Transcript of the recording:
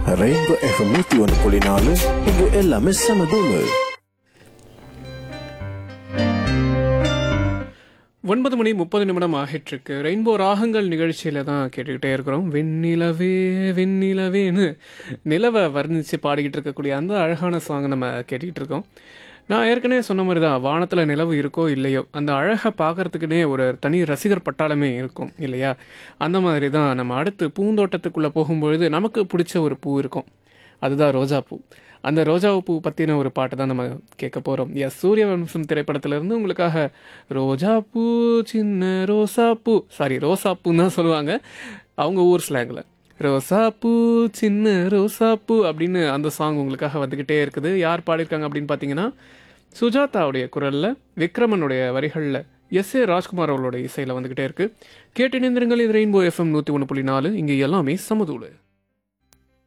rainbow FM நூத்தி ஒன்று புள்ளி நாலு இங்க எல்லாமே செம தூளு ஒன்பது மணி முப்பது நிமிடம் ஆகிட்டுருக்கு ரெயின்போ ராகங்கள் நிகழ்ச்சியில் தான் கேட்டுக்கிட்டே இருக்கிறோம் வெண்ணிலவே வெண்ணிலவேன்னு நிலவை வர்ணித்து பாடிக்கிட்டு இருக்கக்கூடிய அந்த அழகான சாங் நம்ம கேட்டுக்கிட்டு இருக்கோம் நான் ஏற்கனவே சொன்ன மாதிரி தான் வானத்தில் நிலவு இருக்கோ இல்லையோ அந்த அழகை பார்க்கறதுக்குனே ஒரு தனி ரசிகர் பட்டாளமே இருக்கும் இல்லையா அந்த மாதிரி தான் நம்ம அடுத்து பூந்தோட்டத்துக்குள்ளே போகும்பொழுது நமக்கு பிடிச்ச ஒரு பூ இருக்கும் அதுதான் ரோஜா பூ அந்த ரோஜா பூ பற்றின ஒரு பாட்டு தான் நம்ம கேட்க போகிறோம் எஸ் சூரிய வம்சம் திரைப்படத்திலிருந்து உங்களுக்காக ரோஜா பூ சின்ன ரோசா பூ சாரி ரோசா பூன்னு தான் சொல்லுவாங்க அவங்க ஊர் ஸ்லாங்கில் ரோசா பூ சின்ன ரோசா பூ அப்படின்னு அந்த சாங் உங்களுக்காக வந்துக்கிட்டே இருக்குது யார் பாடியிருக்காங்க அப்படின்னு பார்த்தீங்கன்னா சுஜாதாவுடைய குரலில் விக்ரமனுடைய வரிகளில் எஸ் ஏ ராஜ்குமார் அவர்களோட இசையில் வந்துக்கிட்டே இருக்குது கேட்டு இணைந்திருங்கள் இது ரெயின்போ எஃப்எம் நூற்றி ஒன்று புள்ளி நாலு இங்கே எல்லாமே சமதூளு